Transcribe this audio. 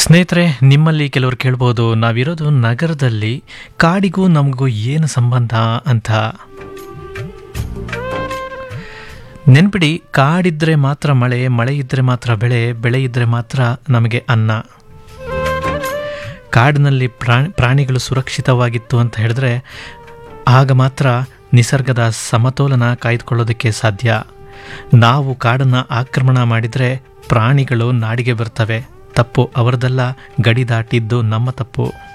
ಸ್ನೇಹಿತರೆ ನಿಮ್ಮಲ್ಲಿ ಕೆಲವರು ಕೇಳ್ಬೋದು ನಾವಿರೋದು ನಗರದಲ್ಲಿ ಕಾಡಿಗೂ ನಮಗೂ ಏನು ಸಂಬಂಧ ಅಂತ ನೆನ್ಪಿಡಿ ಕಾಡಿದ್ರೆ ಮಾತ್ರ ಮಳೆ ಮಳೆ ಇದ್ದರೆ ಮಾತ್ರ ಬೆಳೆ ಬೆಳೆ ಇದ್ದರೆ ಮಾತ್ರ ನಮಗೆ ಅನ್ನ ಕಾಡಿನಲ್ಲಿ ಪ್ರಾಣಿ ಪ್ರಾಣಿಗಳು ಸುರಕ್ಷಿತವಾಗಿತ್ತು ಅಂತ ಹೇಳಿದ್ರೆ ಆಗ ಮಾತ್ರ ನಿಸರ್ಗದ ಸಮತೋಲನ ಕಾಯ್ದುಕೊಳ್ಳೋದಕ್ಕೆ ಸಾಧ್ಯ ನಾವು ಕಾಡನ್ನು ಆಕ್ರಮಣ ಮಾಡಿದರೆ ಪ್ರಾಣಿಗಳು ನಾಡಿಗೆ ಬರ್ತವೆ ತಪ್ಪು ಅವರದೆಲ್ಲ ಗಡಿ ದಾಟಿದ್ದು ನಮ್ಮ ತಪ್ಪು